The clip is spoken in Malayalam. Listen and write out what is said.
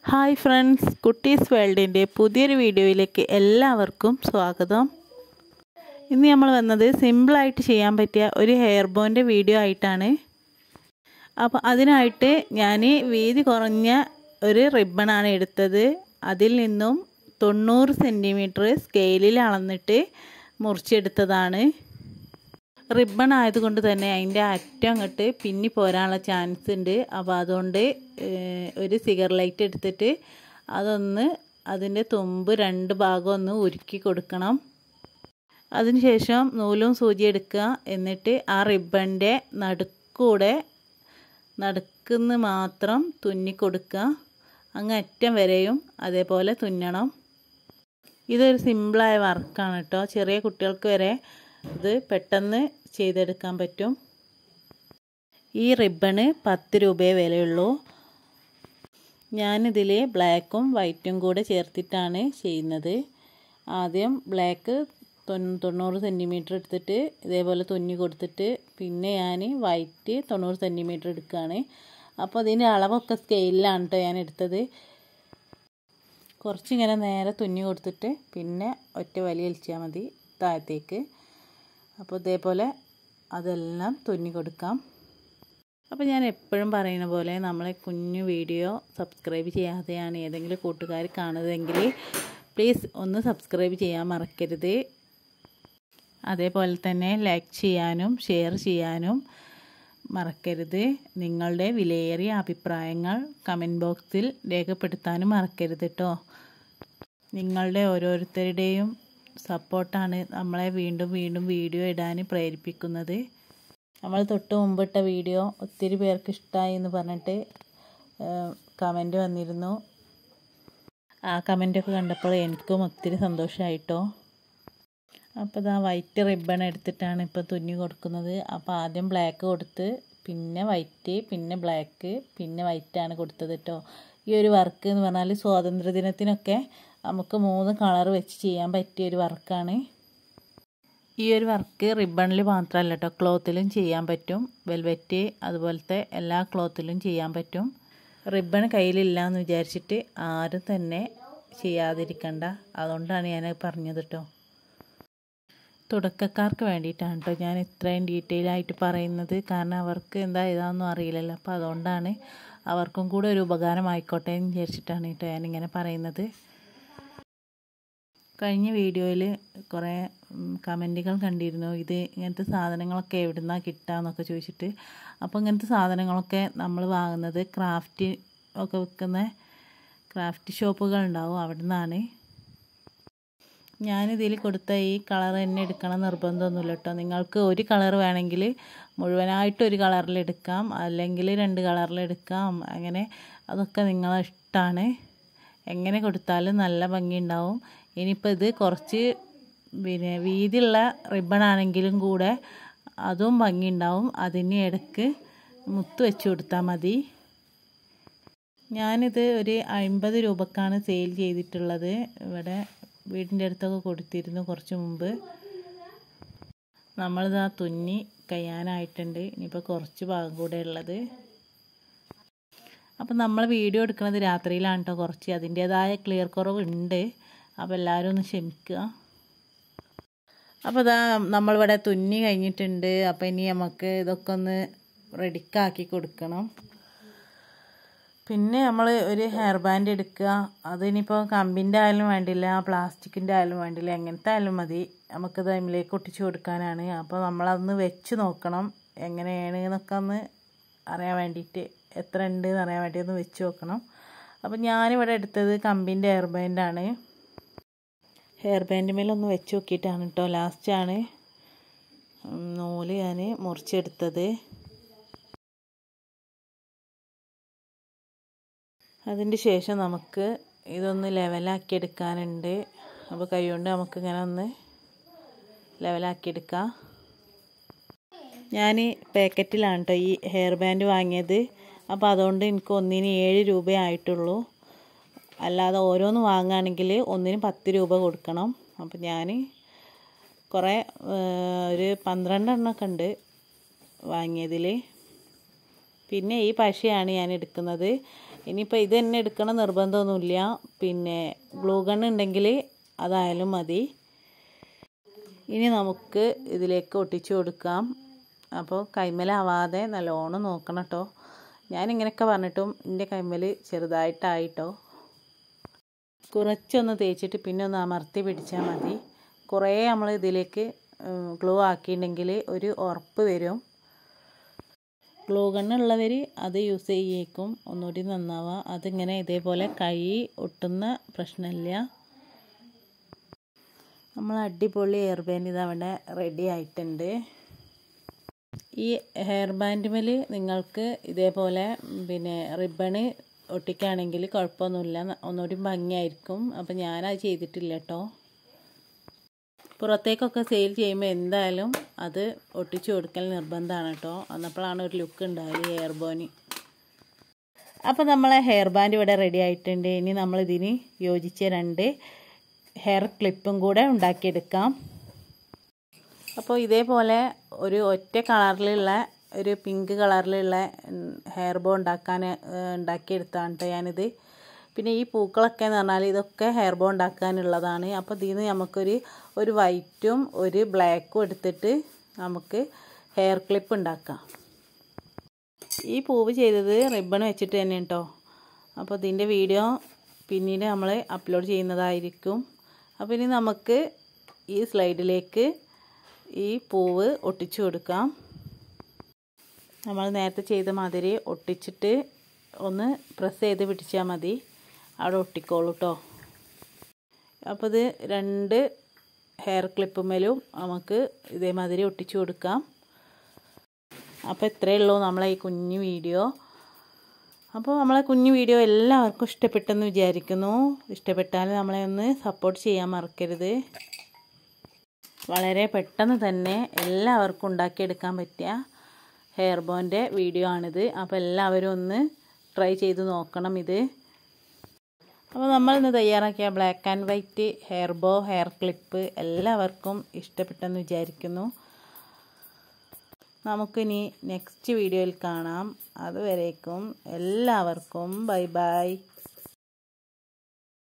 ഹായ് ഫ്രണ്ട്സ് കുട്ടീസ് വേൾഡിൻ്റെ പുതിയൊരു വീഡിയോയിലേക്ക് എല്ലാവർക്കും സ്വാഗതം ഇന്ന് നമ്മൾ വന്നത് സിമ്പിളായിട്ട് ചെയ്യാൻ പറ്റിയ ഒരു ഹെയർ ബോൻ്റെ വീഡിയോ ആയിട്ടാണ് അപ്പോൾ അതിനായിട്ട് ഞാൻ വീതി കുറഞ്ഞ ഒരു റിബണാണ് എടുത്തത് അതിൽ നിന്നും തൊണ്ണൂറ് സെൻറ്റിമീറ്റർ സ്കെയിലിൽ അളന്നിട്ട് മുറിച്ചെടുത്തതാണ് റിബൺ ആയതുകൊണ്ട് തന്നെ അതിൻ്റെ അറ്റം അങ്ങോട്ട് പിന്നി പോരാനുള്ള ചാൻസ് ഉണ്ട് അപ്പോൾ അതുകൊണ്ട് ഒരു സിഗർ ലൈറ്റ് എടുത്തിട്ട് അതൊന്ന് അതിൻ്റെ തുമ്പ് രണ്ട് ഭാഗം ഒന്ന് ഉരുക്കി കൊടുക്കണം അതിനുശേഷം നൂലും സൂചി എടുക്കുക എന്നിട്ട് ആ റിബണിൻ്റെ നടുക്കൂടെ നടുക്കുന്ന് മാത്രം തുന്നി കൊടുക്കുക അങ്ങ് അറ്റം വരെയും അതേപോലെ തുന്നണം ഇതൊരു സിമ്പിളായ വർക്കാണ് കേട്ടോ ചെറിയ കുട്ടികൾക്ക് വരെ ഇത് പെട്ടെന്ന് ചെയ്തെടുക്കാൻ പറ്റും ഈ റിബണ് പത്ത് രൂപയെ വിലയുള്ളൂ ഞാനിതിൽ ബ്ലാക്കും വൈറ്റും കൂടെ ചേർത്തിട്ടാണ് ചെയ്യുന്നത് ആദ്യം ബ്ലാക്ക് തൊണ്ണൂറ് സെൻറ്റിമീറ്റർ എടുത്തിട്ട് ഇതേപോലെ തുന്നി കൊടുത്തിട്ട് പിന്നെ ഞാൻ വൈറ്റ് തൊണ്ണൂറ് സെൻറ്റിമീറ്റർ എടുക്കുകയാണ് അപ്പോൾ അതിൻ്റെ അളവൊക്കെ സ്കെയിലാണ് കേട്ടോ ഞാൻ എടുത്തത് കുറച്ചിങ്ങനെ നേരെ തുന്നി കൊടുത്തിട്ട് പിന്നെ ഒറ്റ വലി വലിച്ചാൽ മതി താഴത്തേക്ക് അപ്പോൾ ഇതേപോലെ അതെല്ലാം തുന്നി കൊടുക്കാം അപ്പോൾ ഞാൻ എപ്പോഴും പറയുന്ന പോലെ നമ്മളെ കുഞ്ഞു വീഡിയോ സബ്സ്ക്രൈബ് ചെയ്യാതെയാണ് ഏതെങ്കിലും കൂട്ടുകാർ കാണുന്നതെങ്കിൽ പ്ലീസ് ഒന്ന് സബ്സ്ക്രൈബ് ചെയ്യാൻ മറക്കരുത് അതേപോലെ തന്നെ ലൈക്ക് ചെയ്യാനും ഷെയർ ചെയ്യാനും മറക്കരുത് നിങ്ങളുടെ വിലയേറിയ അഭിപ്രായങ്ങൾ കമൻറ്റ് ബോക്സിൽ രേഖപ്പെടുത്താനും മറക്കരുത് കേട്ടോ നിങ്ങളുടെ ഓരോരുത്തരുടെയും സപ്പോർട്ടാണ് നമ്മളെ വീണ്ടും വീണ്ടും വീഡിയോ ഇടാൻ പ്രേരിപ്പിക്കുന്നത് നമ്മൾ തൊട്ട് മുമ്പിട്ട വീഡിയോ ഒത്തിരി പേർക്ക് ഇഷ്ടമായി എന്ന് പറഞ്ഞിട്ട് കമൻറ്റ് വന്നിരുന്നു ആ കമൻറ്റൊക്കെ കണ്ടപ്പോൾ എനിക്കും ഒത്തിരി സന്തോഷമായിട്ടോ അപ്പോൾ ഇതാ വൈറ്റ് റിബൺ എടുത്തിട്ടാണ് ഇപ്പോൾ തുന്നി കൊടുക്കുന്നത് അപ്പോൾ ആദ്യം ബ്ലാക്ക് കൊടുത്ത് പിന്നെ വൈറ്റ് പിന്നെ ബ്ലാക്ക് പിന്നെ വൈറ്റാണ് കൊടുത്തത് കേട്ടോ ഈ ഒരു വർക്ക് എന്ന് പറഞ്ഞാൽ സ്വാതന്ത്ര്യദിനത്തിനൊക്കെ നമുക്ക് മൂന്ന് കളർ വെച്ച് ചെയ്യാൻ പറ്റിയ ഒരു വർക്കാണ് ഈ ഒരു വർക്ക് റിബണിൽ മാത്രമല്ല കേട്ടോ ക്ലോത്തിലും ചെയ്യാൻ പറ്റും വെൽവെറ്റ് അതുപോലത്തെ എല്ലാ ക്ലോത്തിലും ചെയ്യാൻ പറ്റും റിബൺ കയ്യിലില്ല എന്ന് വിചാരിച്ചിട്ട് ആരും തന്നെ ചെയ്യാതിരിക്കണ്ട അതുകൊണ്ടാണ് ഞാൻ പറഞ്ഞത് കേട്ടോ തുടക്കക്കാർക്ക് വേണ്ടിയിട്ടാണ് കേട്ടോ ഞാൻ ഇത്രയും ഡീറ്റെയിൽ ആയിട്ട് പറയുന്നത് കാരണം അവർക്ക് എന്താ ഇതാണെന്നും അറിയില്ലല്ലോ അപ്പോൾ അതുകൊണ്ടാണ് അവർക്കും കൂടെ ഒരു ഉപകാരമായിക്കോട്ടെ എന്ന് വിചാരിച്ചിട്ടാണ് കേട്ടോ ഞാനിങ്ങനെ പറയുന്നത് കഴിഞ്ഞ വീഡിയോയിൽ കുറേ കമൻറ്റുകൾ കണ്ടിരുന്നു ഇത് ഇങ്ങനത്തെ സാധനങ്ങളൊക്കെ എവിടെ നിന്നാണ് കിട്ടുകയെന്നൊക്കെ ചോദിച്ചിട്ട് അപ്പോൾ ഇങ്ങനത്തെ സാധനങ്ങളൊക്കെ നമ്മൾ വാങ്ങുന്നത് ക്രാഫ്റ്റ് ഒക്കെ വിൽക്കുന്ന ക്രാഫ്റ്റ് ഷോപ്പുകൾ ഉണ്ടാവും അവിടെ നിന്നാണ് ഞാനിതിൽ കൊടുത്ത ഈ കളർ തന്നെ എടുക്കണം നിർബന്ധമൊന്നുമില്ല കേട്ടോ നിങ്ങൾക്ക് ഒരു കളർ വേണമെങ്കിൽ മുഴുവനായിട്ട് ഒരു കളറിൽ എടുക്കാം അല്ലെങ്കിൽ രണ്ട് കളറിൽ എടുക്കാം അങ്ങനെ അതൊക്കെ നിങ്ങളെ ഇഷ്ടമാണ് എങ്ങനെ കൊടുത്താലും നല്ല ഭംഗി ഉണ്ടാവും ഇനിയിപ്പോൾ ഇത് കുറച്ച് പിന്നെ വീതിയുള്ള റിബൺ ആണെങ്കിലും കൂടെ അതും ഭംഗി ഉണ്ടാവും അതിന് ഇടയ്ക്ക് മുത്ത് വെച്ച് കൊടുത്താൽ മതി ഞാനിത് ഒരു അൻപത് രൂപക്കാണ് സെയിൽ ചെയ്തിട്ടുള്ളത് ഇവിടെ വീടിൻ്റെ അടുത്തൊക്കെ കൊടുത്തിരുന്നു കുറച്ച് മുമ്പ് നമ്മളിതാ തുന്നി കഴിയാനായിട്ടുണ്ട് ഇനിയിപ്പോൾ കുറച്ച് ഭാഗം കൂടെ ഉള്ളത് അപ്പം നമ്മൾ വീഡിയോ എടുക്കുന്നത് രാത്രിയിലാണ് കേട്ടോ കുറച്ച് അതിൻ്റേതായ ക്ലിയർ കുറവ് ഉണ്ട് അപ്പോൾ എല്ലാവരും ഒന്ന് ക്ഷമിക്കുക അപ്പോൾ ഇതാ നമ്മളിവിടെ തുന്നി കഴിഞ്ഞിട്ടുണ്ട് അപ്പോൾ ഇനി നമുക്ക് ഇതൊക്കെ ഒന്ന് റെഡിക്കാക്കി കൊടുക്കണം പിന്നെ നമ്മൾ ഒരു ഹെയർ ബാൻഡ് എടുക്കുക അതിനിപ്പോൾ കമ്പിൻ്റെ ആയാലും വേണ്ടില്ല പ്ലാസ്റ്റിക്കിൻ്റെ ആയാലും വേണ്ടില്ല എങ്ങനത്തെ ആയാലും മതി നമുക്കത് അതിലേക്ക് ഒട്ടിച്ച് കൊടുക്കാനാണ് അപ്പോൾ നമ്മളതൊന്ന് വെച്ച് നോക്കണം എങ്ങനെയാണ് എന്നൊക്കെ ഒന്ന് അറിയാൻ വേണ്ടിയിട്ട് എത്ര ഉണ്ട് എന്ന് അറിയാൻ വേണ്ടി ഒന്ന് വെച്ച് നോക്കണം അപ്പോൾ ഞാനിവിടെ എടുത്തത് കമ്പിൻ്റെ ഹെയർ ബാൻഡാണ് ഹെയർ ബാൻഡ് മേലൊന്ന് വെച്ച് നോക്കിയിട്ടാണ് കേട്ടോ ലാസ്റ്റാണ് നൂല് ഞാൻ മുറിച്ചെടുത്തത് അതിൻ്റെ ശേഷം നമുക്ക് ഇതൊന്ന് ലെവലാക്കി എടുക്കാനുണ്ട് അപ്പോൾ കൈകൊണ്ട് നമുക്ക് ഇങ്ങനെ ഒന്ന് ലെവലാക്കി എടുക്കാം ഞാൻ പാക്കറ്റിലാണ് കേട്ടോ ഈ ഹെയർ ബാൻഡ് വാങ്ങിയത് അപ്പോൾ അതുകൊണ്ട് എനിക്ക് ഒന്നിന് ഏഴ് രൂപയേ ആയിട്ടുള്ളൂ അല്ലാതെ ഓരോന്ന് വാങ്ങുകയാണെങ്കിൽ ഒന്നിന് പത്ത് രൂപ കൊടുക്കണം അപ്പോൾ ഞാൻ കുറേ ഒരു പന്ത്രണ്ടെണ്ണമൊക്കെ ഉണ്ട് വാങ്ങിയതിൽ പിന്നെ ഈ പശയാണ് ഞാൻ എടുക്കുന്നത് ഇനിയിപ്പോൾ ഇത് തന്നെ എടുക്കണം നിർബന്ധമൊന്നുമില്ല പിന്നെ ഗ്ലൂ ഗൺ ഉണ്ടെങ്കിൽ അതായാലും മതി ഇനി നമുക്ക് ഇതിലേക്ക് ഒട്ടിച്ചു കൊടുക്കാം അപ്പോൾ കൈമലാവാതെ നല്ലോണം നോക്കണം കേട്ടോ ഞാനിങ്ങനെയൊക്കെ പറഞ്ഞിട്ടും എൻ്റെ കൈമൽ ചെറുതായിട്ടായിട്ടോ കുറച്ചൊന്ന് തേച്ചിട്ട് പിന്നെ ഒന്ന് അമർത്തി പിടിച്ചാൽ മതി കുറേ നമ്മൾ ഇതിലേക്ക് ഗ്ലൂ ആക്കിയിട്ടുണ്ടെങ്കിൽ ഒരു ഉറപ്പ് വരും ഗ്ലൂ ഗണ്ണുള്ളവർ അത് യൂസ് ചെയ്യേക്കും ഒന്നുകൂടി നന്നാവുക അതിങ്ങനെ ഇതേപോലെ കൈ ഒട്ടുന്ന പ്രശ്നമില്ല നമ്മൾ അടിപൊളി ഹെയർ ബാൻഡ് ഇതവിടെ റെഡി ആയിട്ടുണ്ട് ഈ ഹെയർ ബാൻഡുമേൽ നിങ്ങൾക്ക് ഇതേപോലെ പിന്നെ റിബണ് ഒട്ടിക്കുകയാണെങ്കിൽ കുഴപ്പമൊന്നുമില്ല ഒന്നുകൂടി ഭംഗിയായിരിക്കും അപ്പം ഞാനത് ചെയ്തിട്ടില്ല കേട്ടോ പുറത്തേക്കൊക്കെ സെയിൽ ചെയ്യുമ്പോൾ എന്തായാലും അത് ഒട്ടിച്ചു കൊടുക്കൽ നിർബന്ധമാണ് കേട്ടോ അന്നപ്പോഴാണ് ഒരു ലുക്ക് ഉണ്ടാവുക ഹെയർ ബോന് അപ്പോൾ നമ്മളെ ഹെയർ ബാൻഡ് ഇവിടെ റെഡി ആയിട്ടുണ്ട് ഇനി നമ്മളിതിന് യോജിച്ച രണ്ട് ഹെയർ ക്ലിപ്പും കൂടെ ഉണ്ടാക്കിയെടുക്കാം അപ്പോൾ ഇതേപോലെ ഒരു ഒറ്റ കളറിലുള്ള ഒരു പിങ്ക് കളറിലുള്ള ഹെയർ ബോ ഉണ്ടാക്കാൻ ഉണ്ടാക്കിയെടുത്താണ് കേട്ടോ ഞാനിത് പിന്നെ ഈ പൂക്കളൊക്കെ എന്ന് പറഞ്ഞാൽ ഇതൊക്കെ ഹെയർ ബോ ഉണ്ടാക്കാനുള്ളതാണ് അപ്പോൾ ഇതിൽ നിന്ന് നമുക്കൊരു ഒരു വൈറ്റും ഒരു ബ്ലാക്കും എടുത്തിട്ട് നമുക്ക് ഹെയർ ക്ലിപ്പ് ഉണ്ടാക്കാം ഈ പൂവ് ചെയ്തത് റിബൺ വെച്ചിട്ട് തന്നെ കേട്ടോ അപ്പോൾ ഇതിൻ്റെ വീഡിയോ പിന്നീട് നമ്മൾ അപ്ലോഡ് ചെയ്യുന്നതായിരിക്കും അപ്പോൾ ഇനി നമുക്ക് ഈ സ്ലൈഡിലേക്ക് ഈ പൂവ് ഒട്ടിച്ചു കൊടുക്കാം നമ്മൾ നേരത്തെ ചെയ്ത മാതിരി ഒട്ടിച്ചിട്ട് ഒന്ന് പ്രസ് ചെയ്ത് പിടിച്ചാൽ മതി അവിടെ ഒട്ടിക്കോളൂ കേട്ടോ അപ്പോൾ ഇത് രണ്ട് ഹെയർ ക്ലിപ്പുമേലും നമുക്ക് ഇതേമാതിരി ഒട്ടിച്ചു കൊടുക്കാം അപ്പോൾ ഇത്രയേ ഉള്ളൂ നമ്മളെ ഈ കുഞ്ഞു വീഡിയോ അപ്പോൾ നമ്മളെ കുഞ്ഞു വീഡിയോ എല്ലാവർക്കും ഇഷ്ടപ്പെട്ടെന്ന് വിചാരിക്കുന്നു ഇഷ്ടപ്പെട്ടാൽ നമ്മളെ ഒന്ന് സപ്പോർട്ട് ചെയ്യാൻ മറക്കരുത് വളരെ പെട്ടെന്ന് തന്നെ എല്ലാവർക്കും ഉണ്ടാക്കിയെടുക്കാൻ പറ്റിയ ഹെയർ ബോൻ്റെ വീഡിയോ ആണിത് അപ്പോൾ എല്ലാവരും ഒന്ന് ട്രൈ ചെയ്ത് നോക്കണം ഇത് അപ്പോൾ നമ്മൾ ഇന്ന് തയ്യാറാക്കിയ black and white hair bow hair clip എല്ലാവർക്കും ഇഷ്ടപ്പെട്ടെന്ന് വിചാരിക്കുന്നു നമുക്കിനി നെക്സ്റ്റ് വീഡിയോയിൽ കാണാം അതുവരേക്കും എല്ലാവർക്കും ബൈ ബൈ